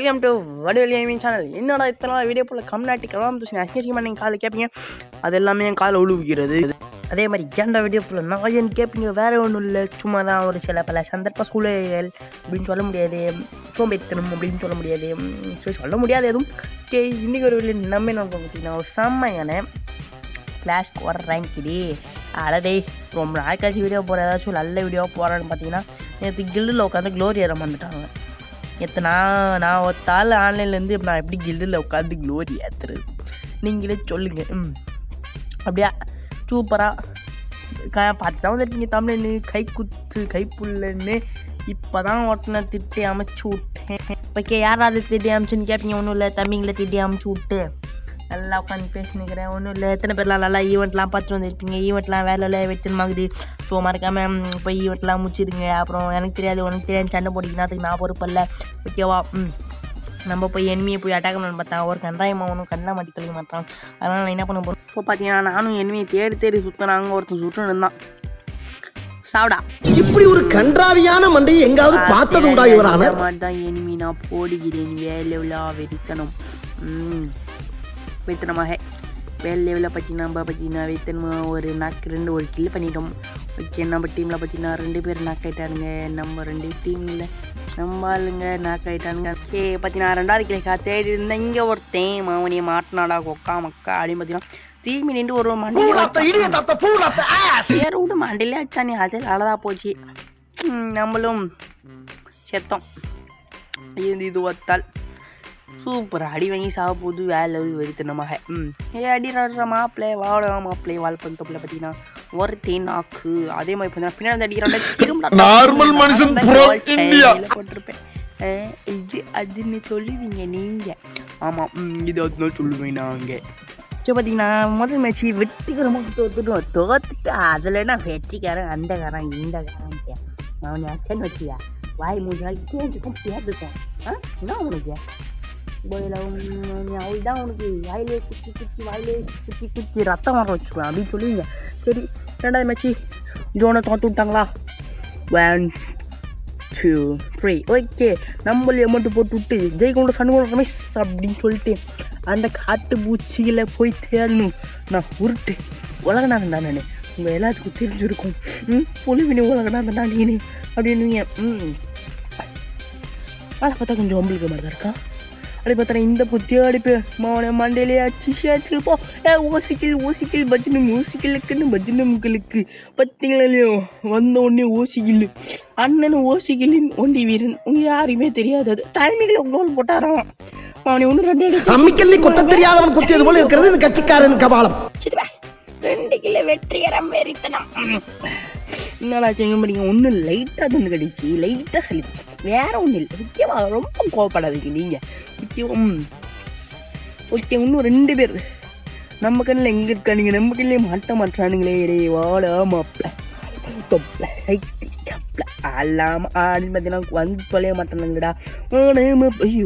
Welcome to வடிவெளி I mean channel என்னடா இத்தனை நாள் வீடியோ போல கம்நாட்டி கலாம் தூசி அசிங்கமாக நீங்கள் காலை கேட்பீங்க அது எல்லாமே என் காலை உழுவுகிறது அதே மாதிரி ஏன்டா வீடியோ போல நான் ஏன் கேட்பீங்க வேற ஒன்றும் இல்லை சும்மா தான் ஒரு சில பல சந்தர்ப்ப சூழல்கள் அப்படின்னு சொல்ல முடியாது சோம்பேத்தனம் அப்படின்னு சொல்ல முடியாது உம், சரி சொல்ல முடியாது எதுவும் ஓகே இன்றைக்கி ஒரு வெளியே நம்ம என்ன பார்த்தீங்கன்னா ஒரு செம்மையான கிளாஷ் வர ரேங்கிடி அடடே ரொம்ப நாள் கழிச்சு வீடியோ போகிற ஏதாச்சும் நல்ல வீடியோ போகிறான்னு பார்த்தீங்கன்னா நேற்று கில்டில் உட்காந்து க்ளோரி ஏற வந்துட்டாங்க நேற்று நான் நான் ஒத்தாள் ஆன்லைன்லேருந்து நான் எப்படி கில்டில் உட்காந்து க்ளோரி ஏற்றுறது நீங்களே சொல்லுங்கள் ம் அப்படியா சூப்பராக க பார்த்து தான் வந்துருக்கீங்க தமிழ்னு கை குத்து கைப்புள்ளன்னு இப்போ தான் ஒட்டின திட்டி அமைச்சு விட்டேன் ஓகே யாராவது திட்டி அமைச்சுன்னு கேட்பீங்க ஒன்றும் இல்லை தம்பிங்களை திட்டி அமைச்சு விட்டு நல்லா உட்காந்து பேசினுக்கிறேன் ஒன்றும் இல்லை எத்தனை பேர்லாம் நல்லா ஈவெண்ட்லாம் பார்த்துட்டு வந்திருப்பீங்க ஈவெண்ட்லாம் வேலையில் வெட்டுமாகுது ஸோ மறக்காமல் போய் ஈவெண்ட்லாம் முடிச்சிடுங்க அப்புறம் எனக்கு தெரியாது உனக்கு தெரியாது சண்டை போட்டிங்கன்னா அதுக்கு நான் பொறுப்பல்ல ஓகேவா ம் நம்ம போய் எனிமியை போய் அட்டாக் பண்ண பார்த்தா ஒரு கண்டாயமா ஒன்றும் கண்ணா மாட்டி கழிக்க மாட்டான் அதனால் நான் என்ன பண்ண போகிறேன் இப்போ பார்த்தீங்கன்னா நானும் எனிமியை தேடி தேடி சுற்றினேன் அங்கே ஒருத்தன் சுட்டுன்னு இருந்தான் சாப்பிடா இப்படி ஒரு கன்றாவியான மண்டையை எங்காவது பார்த்தது உண்டா இவரான இந்த மாதிரி தான் எனிமி நான் போடுகிறேன் வேலை லெவலா வெறித்தனம் ம் வெறித்தனமாக வேலை லெவலில் பார்த்தீங்கன்னா பார்த்தீங்கன்னா வெறித்தனமாக ஒரு நாக்கு ரெண்டு ஒரு கில் பண்ணிட்டோம் ஓகே நம்ம டீமில் பார்த்தீங்கன்னா ரெண்டு பேர் நாக் ஆயிட்டானுங்க நம்ம ரெண்டு டீமில் நம்ம ஆளுங்க நாக் ஆயிட்டானுங்க ஓகே பார்த்தீங்கன்னா ரெண்டாவது கிளைக்கா தேடி இருந்தேன் இங்கே ஒருத்தன் மாவனியை மாட்டினாடா கொக்கா மக்கா அப்படின்னு பார்த்தீங்கன்னா திரும்பி நின்று ஒரு மண்டியில் சேர் விடு மண்டையிலே அடிச்சானே அது அழகா போச்சு ம், நம்மளும் செத்தோம் இது இது ஒத்தால் சூப்பர் அடி வாங்கி சாக போகுது வேலை வெறித்தனமாக ம் ஏ அடி ராடுற மாப்பிள்ளை வாழ மாப்பிள்ளை வாழ்ப்பன் தொப்பில் பார்த்தீங்கன்னா ஒரு தேனாக்கு அதே மாதிரி பார்த்தீங்கன்னா பின்னாடி அடிக்கிறாங்க திரும்ப Normal மனுஷன் from India. போட்டிருப்பேன் அஹ், இது அதுன்னு சொல்லுவீங்க நீங்க ஆமாம் ம், இது அதுதான் சொல்லுவேன் நாங்கள் ஸோ பார்த்தீங்கன்னா முதல் மேட்ச் வெற்றிகரமாக தோத்துட்டோம் தோத்துட்டு அதில் நான் வெற்றிக்காரன் அந்த காரன் இந்த காரன் அவன் அச்சன் வச்சியா வாய் மூஞ்சால் கேஞ்சுக்கும் பேர்த்துக்கும் ஆ என்ன உனக்கு போயில அவள் தான் உனக்கு வாயிலே குத்தி குத்தி வாயிலே குத்தி குத்தி ரத்தம் வர வச்சுக்குவேன் அப்படின்னு சொல்லுவீங்க சரி ரெண்டாவது மேட்ச்சு இதோட தோத்து விட்டாங்களா ஒன் டூ த்ரீ ஓகே நம்மளே அமௌண்ட்டு போட்டு விட்டு ஜெயகொண்ட சண்முக ரமேஷ் அப்படின்னு சொல்லிட்டு அந்த காட்டு பூச்சிகளை போய் தேடணும் நான் உருட்டு உலகநாதன் தான் நான் உங்கள் எல்லாத்துக்கும் தெரிஞ்சிருக்கும் ம் புலிவினி உலகநாதன் தான் நீனு அப்படின்னு ம் அதை பார்த்தா கொஞ்சம் ஒம்பளுக்கு மாதிரி தான் இருக்கா அப்படி பார்த்தா இந்த புத்தி அடிப்பு மௌன மண்டையிலே அச்சு சேர்த்து போ ஏ ஓசிக்கில் ஓசிக்கில் பஜ்னு ஓசிக்கிலுக்குன்னு பஜ்னு முக்களுக்கு பார்த்தீங்களா இல்லையோ வந்த உடனே ஓசிக்கில் அண்ணன் ஓசிக்கிலின் ஒண்டி வீரன் உங்க யாருமே தெரியாது அது டைமிங்கில் கோல் போட்டாராம் அவனை ஒன்று ரெண்டு அடிச்சு அம்மிக்கல்லி கொத்த தெரியாதவன் குத்தியது போல இருக்கிறது இந்த கட்சிக்காரன் கபாலம் சிட்டுப்பா. ரெண்டு கிலோ வெற்றிகரம் வெறித்தனம் என்னடா செய்ய முடியுங்க ஒன்றும் லைட்டாக துண்டு கடிச்சு லைட்டாக சலிப்பு வேற ஒன்றும் இல்லை முக்கியமாக ரொம்ப கோவப்படாதீங்க நீங்கள் முக்கியம் ஓகே இன்னும் ரெண்டு பேர் நம்ம கண்ணில் எங்கே இருக்கானுங்க நம்ம கண்ணிலே மாட்ட மாட்டானுங்களே டே வாடா மாப்பிள்ள தொப்பில் சைக்கிள் கப்பில் அல்லாம ஆடின்னு பார்த்தீங்கன்னா வந்து தொலைய மாட்டானுங்கடா ஆனா, ஐயோ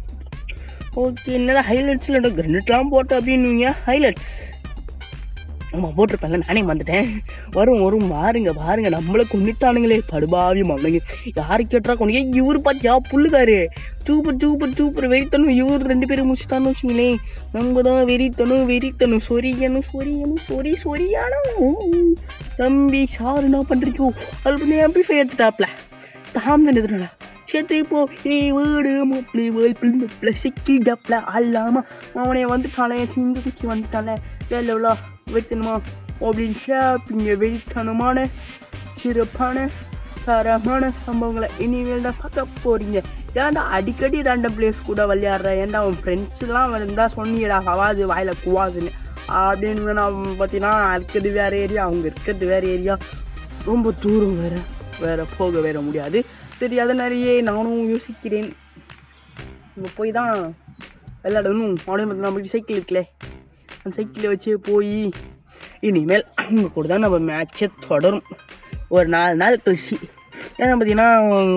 ஓகே என்னடா ஹைலைட்ஸில் கிரனட்லாம் போட்டு அப்படின்னுவீங்க ஹைலைட்ஸ் ஆமாம் போட்டிருப்பேன்ல நானே வந்துட்டேன் வரும் வரும் பாருங்க பாருங்க நம்மளை கொண்டுட்டானுங்களே படுபாவி அவனுங்க யாரு கேட்டா கொண்டு ஏய், இவரு பார்த்தியா புல்லுக்காரு சூப்பர் சூப்பர் சூப்பர் வெறித்தனும் இவர் ரெண்டு பேரும் முடிச்சுட்டான்னு வச்சுங்களேன் நம்ம தான் வெறித்தனும் வெறித்தனும் சொரியணும் சொரியணும் சொரி சொரியானும் தம்பி சார் என்ன பண்ணுறீங்கோ அது பண்ணி ஆம்பிஃபை எடுத்துட்டாப்ல தாம் தான் எதுனா சேர்த்து இப்போ ஏ வீடு மாப்பிள்ளை வேல்பிள் மாப்பிள்ளை சிக்கில் டப்பில் அல்லாமல் அவனை வந்துட்டானே சிங்க குச்சி வந்துட்டானே வேலைவளா வெத்தணுமா அப்படின்னு ஷாப்பிங்க வெறித்தனமான சிறப்பான தரமான சம்பவங்களை இனிமேல் தான் பார்க்க போறீங்க ஏன்டா அடிக்கடி ரெண்டு பிளேஸ் கூட விளையாடுற ஏன்டா அவன் ஃப்ரெண்ட்ஸ்லாம் இருந்தா சொன்னியடா ஹவாது வாயில குவாதுன்னு அப்படின்னு நான் பார்த்தீங்கன்னா இருக்கிறது வேற ஏரியா அவங்க இருக்கிறது வேற ஏரியா ரொம்ப தூரம் வேற வேற போக வேற முடியாது சரி அதனாலேயே நானும் யோசிக்கிறேன் இங்கே போய் தான் விளையாடணும் அப்படியே பார்த்தீங்கன்னா நம்மளுக்கு சைக்கிள் இருக்குல்லே அந்த சைக்கிளை வச்சே போய் இனிமேல் அவங்க கூட தான் நம்ம மேட்சை தொடரும் ஒரு நாலு நாள் கழிச்சு ஏன்னா பார்த்தீங்கன்னா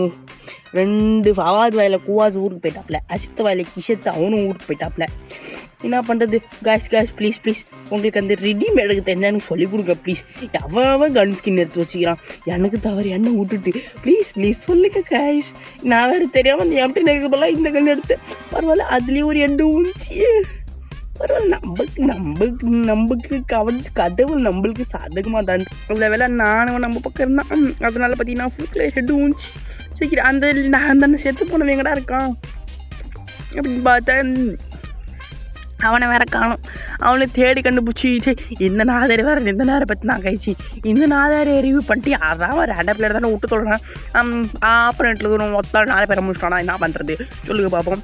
ரெண்டு ஃபவாத் வாயில் கூவாஸ் ஊருக்கு போயிட்டாப்ல அசித்த வாயில் கிஷத்து அவனும் ஊருக்கு போயிட்டாப்ல என்ன பண்ணுறது காய்ஸ் காய்ஸ் ப்ளீஸ் ப்ளீஸ் உங்களுக்கு அந்த ரெடிமேடுக்கு தெரிஞ்சான்னு சொல்லி கொடுங்க ப்ளீஸ் அவன் அவன் கன் ஸ்கின் எடுத்து வச்சுக்கிறான் எனக்கு தவறு என்ன விட்டுட்டு ப்ளீஸ் ப்ளீஸ் சொல்லுங்க காய்ஸ் நான் வேறு தெரியாமல் அந்த எம்டி நெருக்கு பதிலாக இந்த கன் எடுத்து பரவாயில்ல அதுலேயும் ஒரு எண்டு ஊஞ்சி பரவாயில்ல நம்மளுக்கு நம்மளுக்கு நம்மளுக்கு கவன் கடவுள் நம்மளுக்கு சாதகமாக தான் அந்த வேலை நானும் நம்ம பக்கம் இருந்தான் ம், அதனால பார்த்தீங்கன்னா ஃபுல்கில் ஹெட் ஊஞ்சி சரி அந்த நான் தானே செத்து போனவன் எங்கடா இருக்கான் அப்படின்னு பார்த்தா ம், அவனை வேற காணும் அவனை தேடி கண்டுபிடிச்சி சே இந்த நாதாரி வேற இந்த நேரம் பற்றி நான் கழிச்சு இந்த நாதாரி ரிவ்யூ பண்ணிட்டு அதான் ஒரு ரெண்டை பிளேயர் தானே விட்டு சொல்கிறேன் ஆப்பரேட்டில் ஒரு மொத்தம் நாலு பேரை முடிச்சிட்டானா என்ன பண்ணுறது சொல்லுங்க பார்ப்போம்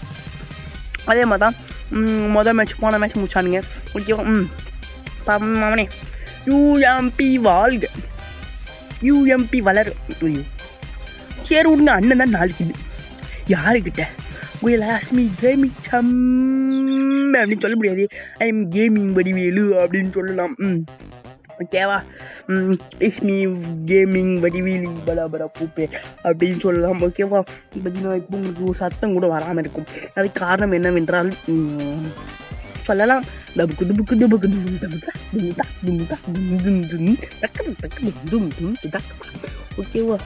அதே மாதிரி தான் ம், மொதல் மேட்ச் போன மேட்ச் முடிச்சானுங்க ஓகேவா ம் பாப்போம் அவனே யூஎம்பி வாழ்க யூஎம்பி வளரு ஐயோ சரி விடுங்க அண்ணன் தான் நாளைக்கு இது யாருக்கிட்ட will ask me gaming chum அப்படின்னு சொல்ல முடியாது ஐ எம் கேமிங் வடிவேலு அப்படின்னு சொல்லலாம் ம் ஓகேவா ம் இஸ் மீ கேமிங் வடிவேலு பலாபரா பூப்பே அப்படின்னு சொல்லலாம் ஓகேவா பார்த்தீங்கன்னா இப்போ உங்களுக்கு ஒரு சத்தம் கூட வராமல் இருக்கும் அதுக்கு காரணம் என்னவென்றால் ம், சொல்லலாம் டபுக்கு துபுக்கு துபுக்கு துபு டபுக்கா துமுதா துமுதா தும் தும் தும் டக்கு டக்கு தும் தும் டக்கு ஓகேவா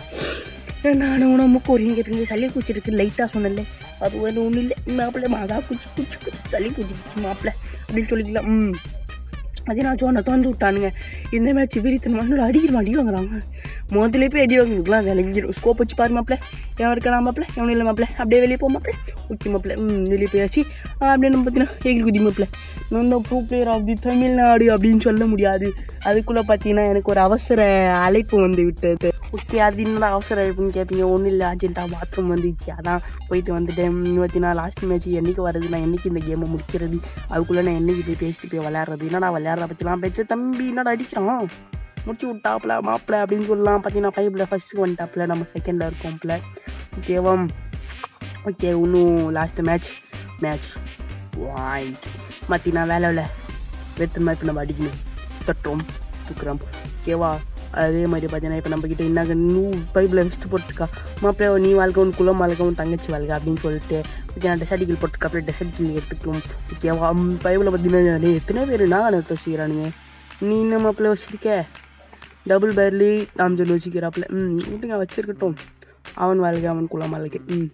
நானும் நமக்கு ஒரு இங்கே இருந்து சளி குச்சிருக்கு லைட்டாக சொன்னேன்ல அது வந்து ஒன்றும் இல்லை மாப்பிள்ளை மாதா குச்சி குச்சி குச்சி சளி குச்சிச்சு மாப்பிள்ளை அப்படின்னு சொல்லிக்கலாம் ம் அதே நான் சொன்ன திறந்து விட்டானுங்க இந்த மேட்ச் விரித்தன மண்ணோட அடிக்கிற அடி வாங்குறாங்க முதல்ல போய் அடி வாங்குறதுக்குலாம் விளங்கிடும் ஸ்கோப் வச்சு பாரு மாப்பிள்ள எவன் இருக்கலாம் மாப்பிள்ள எவனும் இல்லை மாப்பிள்ள அப்படியே வெளியே போ மாப்பிள்ள ஓகே மாப்பிள்ள ம் வெளியே போயாச்சு அப்படியே நம்ம பார்த்தீங்கன்னா எகிரி குதி மாப்பிள்ள நான் தான் pro player of the Tamil Nadu அப்படின்னு சொல்ல முடியாது அதுக்குள்ளே பார்த்தீங்கன்னா எனக்கு ஒரு அவசர அழைப்பு வந்து விட்டது ஓகே அது என்னடா அவசர அழைப்புன்னு கேட்பீங்க ஒன்றும் இல்லை அர்ஜென்ட்டாக பாத்ரூம் வந்துச்சு அதான் போயிட்டு வந்துட்டேன் பார்த்தீங்கன்னா லாஸ்ட் மேட்ச் என்னைக்கு வருது நான் என்னைக்கு இந்த கேமை முடிக்கிறது அதுக்குள்ளே நான் என்னைக்கு போய் பேசிட்டு போய் விளையாடுறது என்னடா விளையாடுறத பற்றிலாம் பேச்சு தம்பி என்னடா அடிக்கிறான் முடிச்சு விட்டாப்புல மாப்பிள்ள அப்படின்னு சொல்லலாம் பார்த்தீங்கன்னா பைப்பில் ஃபஸ்ட்டு வந்துட்டாப்புல நம்ம செகண்டில் இருக்கோம்ல ஓகேவா ஓகே இன்னும் லாஸ்ட் மேட்ச் மேட்ச் வாய்ட் மத்தி நான் வேலை இல்லை வெத்து மாதிரி இப்போ நம்ம அடிக்கணும் தட்டுறோம் தூக்குறோம் ஓகேவா அதே மாதிரி பார்த்தீங்கன்னா இப்போ நம்மக்கிட்ட என்ன நியூ பைப்பில் வச்சுட்டு போட்டுருக்கா மாப்பிள்ளை நீ வாழ்க்கை உன் குலம் வாழ்க்கை உன் தங்கச்சி வாழ்க்கை அப்படின்னு சொல்லிட்டு பார்த்தீங்கன்னா டெசர்டிக்கல் போட்டுருக்கா அப்படியே டெசர்டிக்கல் எடுத்துக்கணும் ஓகேவா பைப்பில் பார்த்தீங்கன்னா டேய், எத்தனை பேர் நான் எடுத்து வச்சுக்கிறானுங்க நீ என்ன மாப்பிள்ளை வச்சிருக்க டபுள் பேர்லி நாம் சொல்லி வச்சுக்கிறாப்புல ம் விட்டுங்க வச்சிருக்கட்டும் அவன் வாழ்க்கை அவன் குலம் வாழ்க்கை ம்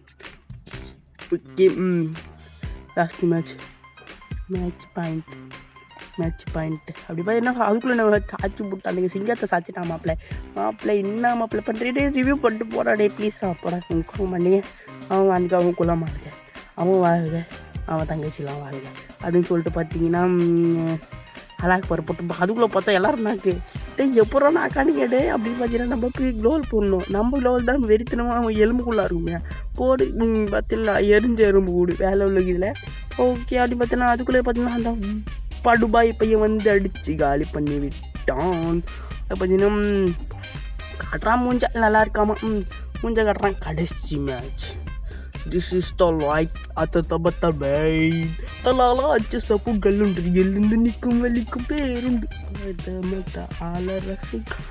ஓகே ம் last match match point match point அப்படி பார்த்தா என்ன அதுக்குள்ளே நம்ம சாச்சு போட்டானுங்க சிங்கத்தை சாச்சிட்டான் மாப்பிள்ள மாப்பிள்ள என்ன மாப்பிள்ள பண்ணுறே ரிவ்யூ பண்ணிட்டு போடாடே ப்ளீஸ் போடா உங்க பண்ணிங்க அவன் வாழ்க்கை அவன் குலம் வாழ்க்கை அவன் வாழ்க அவன் தங்கச்சிலாம் வாழ்க அப்படின்னு சொல்லிட்டு பார்த்தீங்கன்னா ம், அலாக் பரு போட்டு அதுக்குள்ளே பார்த்தா எல்லாரும் நாக்கு டேய் எப்போ நான் கணிக்கடே அப்படின்னு பார்த்தீங்கன்னா நம்ம போய் க்ளோவல் போடணும் நம்ம க்ளோவல் தான் வெறித்தனமாக அவன் எலும்புக்குள்ளே இருக்குமே போடு ம், பார்த்தீங்களா எரிஞ்ச எறும்பு கூடு வேலை உள்ள இதில் ஓகே அப்படின்னு பார்த்தீங்கன்னா அதுக்குள்ளே பார்த்தீங்கன்னா அந்த படுபாய் பையன் வந்து அடித்து காலி பண்ணி விட்டான் அது பார்த்தீங்கன்னா ம், காட்டுறான் மூஞ்ச நல்லா இருக்காமா ம் மூஞ்ச காட்டுறான் கடைசி match this is the like அத்த தபத்த பைட் தலாலா அச்சு சப்பு கல்லுண்டு எழுந்து நிற்கும் வலிக்கும் பேருண்டு மத்த ஆல ரசிக்கும்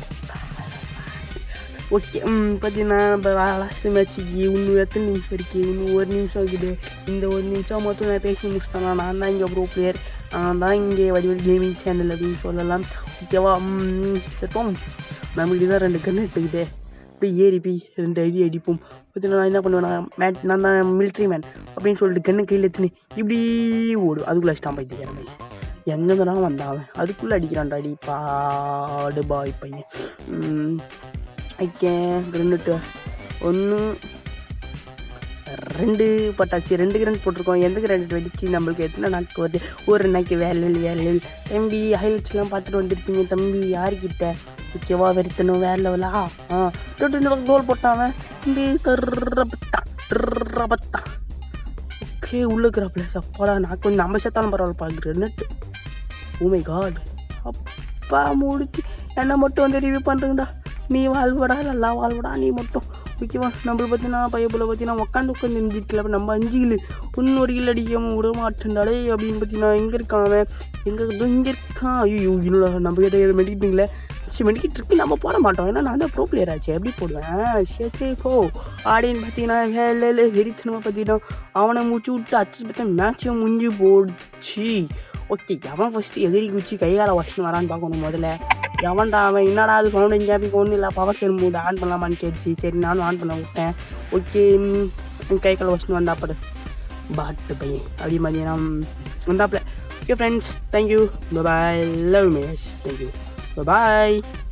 ஓகே ம் பார்த்தீங்கன்னா இப்போ லாஸ்ட் மேட்ச்சுக்கு இன்னும் எத்தனை நிமிஷம் இருக்கு இன்னும் ஒரு நிமிஷம் இருக்குது இந்த ஒரு நிமிஷம் மட்டும் நான் பேசி முடிச்சிட்டேன்னா நான் தான் இங்கே ப்ரோ பிளேயர் நான் தான் இங்கே வடிவல் கேமிங் சேனல் அப்படின்னு சொல்லலாம் ஓகேவா ம் சட்டம் நம்மளுக்கு தான் ரெண்டு கன்று எடுத்துக்கிட்டே போய் ஏறி போய் ரெண்டு அடி அடிப்போம் பார்த்தீங்கன்னா நான் என்ன பண்ணுவேன் நான் மேட் நான் தான் மிலிட்ரி மேன் அப்படின்னு சொல்லிட்டு கண்ணு கையில் எடுத்துன்னு இப்படி ஓடும் அதுக்குள்ளே ஸ்டாம்ப் ஆகிட்டு மாதிரி எங்கே தான் வந்தான் அவன் அதுக்குள்ளே அடிக்கிறான்டா அடி பாடு பாய் பையன் ம், ஓகே ரெண்டு ஒன்று ரெண்டு பட்டாச்சு ரெண்டு கிரண்ட் போட்டிருக்கோம் எந்த ரெண்டு வெடிச்சு நம்மளுக்கு எத்தனை நாக்கு வருது ஒரு நாய்க்கு வேலை வேலை தம்பி ஹைலைட்ஸ்லாம் பார்த்துட்டு வந்திருப்பீங்க தம்பி யாருக்கிட்ட ஓகேவா வெறுத்தணும் வேற லெவலா ஆ ரெண்டு கோல் போட்டான் அவன் தம்பி கர்ரபத்தா கர்ரபத்தா ஓகே உள்ள இருக்கிறாப்ல சப்பாடா நான் கொஞ்சம் நம்ம செத்தாலும் பரவாயில்ல பார்க்குறேன் நெட்டு ஓமை காட் அப்பா முடிச்சு என்ன மட்டும் வந்து ரிவ்யூ பண்ணுறேங்கடா நீ வாழ்வடா நல்லா வாழ்வடா நீ மட்டும் ஓகேவா நம்மள பார்த்தீங்கன்னா பையப்பில் பார்த்தீங்கன்னா உட்காந்து உட்காந்து இருந்துருக்கல நம்ம அஞ்சு கிலு இன்னொரு கிலோ அடிக்காம விட மாட்டேன்டாடே அப்படின்னு பார்த்தீங்கன்னா எங்கே இருக்கான் அவன் எங்கே இங்கே இருக்கான் ஐயோ இல்லை நம்ம கிட்ட மெடிக்கிட்டீங்களே சரி மெடிக்கெட் இருக்கு நம்ம போட மாட்டோம் ஏன்னா நான் தான் ப்ரோ பிளேயர் ஆச்சு எப்படி போடுவேன் சரி போ அப்படின்னு பார்த்தீங்கன்னா வேலை வெறித்தனமாக பார்த்தீங்கன்னா அவனை முடிச்சு விட்டு அச்சு பார்த்தா மேட்சும் முடிஞ்சு போச்சு ஓகே எவன் ஃபஸ்ட்டு எதிரி குச்சி கைகால வாஷன் வரான்னு பார்க்கணும் முதல்ல எவன்டா அவன் என்னடா அது ஃபவுண்டன் கேப்பிங் ஒன்றும் இல்லை பவர் சேர் மூட் ஆன் பண்ணலாமான்னு கேட்டுச்சு சரி நானும் ஆன் பண்ண விட்டேன் ஓகே கை கால வாஷன் வந்தாப்படு பாட்டு பையன் அப்படி பார்த்தீங்கன்னா வந்தாப்புல okay friends thank you bye love மேஷ் தேங்க்யூ பாய்